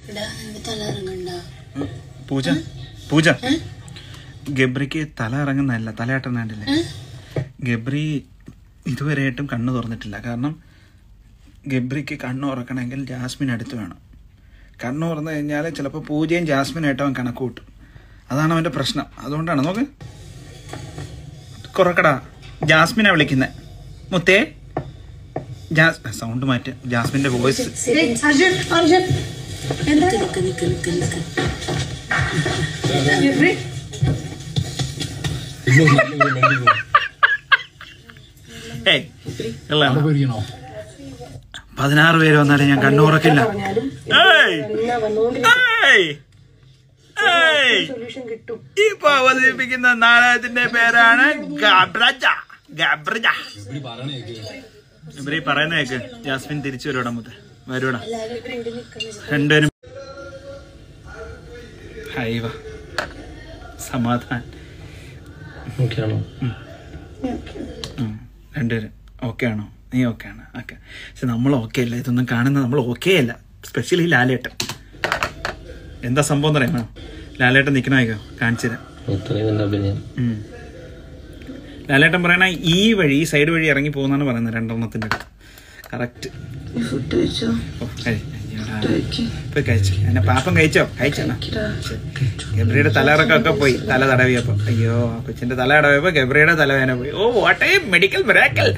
എടാ നിനക്ക് തല ഇറങ്ങണ്ട ഉം. പൂജ പൂജ ഗബ്രിക്ക് തല ഇറങ്ങുന്നതല്ല തലയാട്ടം വേണ്ടില്ലേ ഗബ്രി ഇതുവരെയായിട്ടും കണ്ണു തുറന്നിട്ടില്ല കാരണം ഗബ്രിക്ക് കണ്ണു തുറക്കണമെങ്കിൽ ജാസ്മിൻ അടുത്ത് വേണം കണ്ണു തുറന്നു കഴിഞ്ഞാൽ ചിലപ്പോൾ പൂജയും ജാസ്മിനായിട്ട് അവൻ കണക്ക് കൂട്ടും അതാണ് അവൻ്റെ പ്രശ്നം അതുകൊണ്ടാണ് നോക്ക് കുറക്കടാ ജാസ്മിനാ വിളിക്കുന്നത് മുത്തേ ജാസ് സൗണ്ട് മാറ്റ ജാസ്മിന്റെ വോയിസ് അർജുൻ അർജുൻ എന്താ നിക്ക് നിക്ക് നിക്ക് നിക്ക് ജെഫ്രി ഏയ് ഇല്ല. പതിനാറ് പേര് വന്നാലേ ഞാൻ കണ്ണു തുറക്കില്ല പറഞ്ഞാലും ഏയ് എന്നാ വന്നുകൊണ്ടിരിക്കും ഏയ് ഏയ് സൊല്യൂഷൻ കിട്ടും ഇപ്പൊ അവതരിപ്പിക്കുന്ന നാടകത്തിന്റെ പേരാണ് ഗബ്രജ ഗബ്രജ ഇവര് ഈ പറയുന്ന കേക്ക് ജാസ്മിൻ തിരിച്ചു വരൂടാ മുത്ത വരൂടാ എല്ലാവരും ഇവിടെ ഇവിടെ നിൽക്കുന്ന രണ്ടുപേരും ഹൈവ സമാധാൻ ഓക്കെയാണോ ഉം. രണ്ടുപേരും ഓക്കെ ആണോ നീ ഓക്കെ ആണ് ഓക്കെ പക്ഷെ നമ്മൾ ഓക്കെ അല്ല ഇതൊന്നും കാണുന്നത് നമ്മൾ ഓക്കെ അല്ല സ്പെഷ്യലി ലാലേട്ടൻ എന്താ സംഭവം എന്ന് അറിയാമോ ലാലേട്ടൻ നിൽക്കണമായിക്കോ കാണിച്ചു തരാം ഇത്രയും എന്റെ ഒപ്പീനിയൻ ഉം. ലാലേട്ടൻ പറയണ ഈ വഴി ഈ സൈഡ് വഴി ഇറങ്ങി പോകുന്നാണ് പറയുന്നത് രണ്ടെണ്ണത്തിന്റെ അടുത്ത് കറക്റ്റ് ഫുഡ് കഴിച്ചോ ഇപ്പൊ കഴിച്ചു എന്നെ പാപ്പം കഴിച്ചോ കഴിച്ചോ ഗബ്രിയുടെ തലയിറക്കമൊക്കെ പോയി തല തടവിയപ്പോ അയ്യോ ആ കൊച്ചിന്റെ തല തടവിയപ്പോ ഗബ്രിയുടെ തലവേന പോയി oh what a medical miracle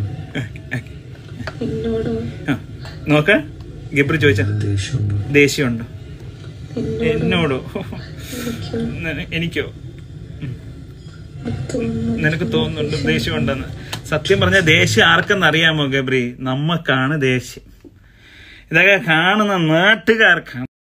എന്നോട് നോക്ക ഗബ്രി ചോദിച്ച ദേഷ്യമുണ്ടോ ദേഷ്യമുണ്ടോ എന്നോടോ നിന- എനിക്കോ നിനക്ക് തോന്നുന്നുണ്ട് ദേഷ്യമുണ്ടെന്ന് സത്യം പറഞ്ഞ ദേഷ്യം ആർക്കെന്ന് അറിയാമോ ഗബ്രി നമ്മക്കാണ് ദേഷ്യം ഇതൊക്കെ കാണുന്ന നാട്ടുകാർക്കാണ്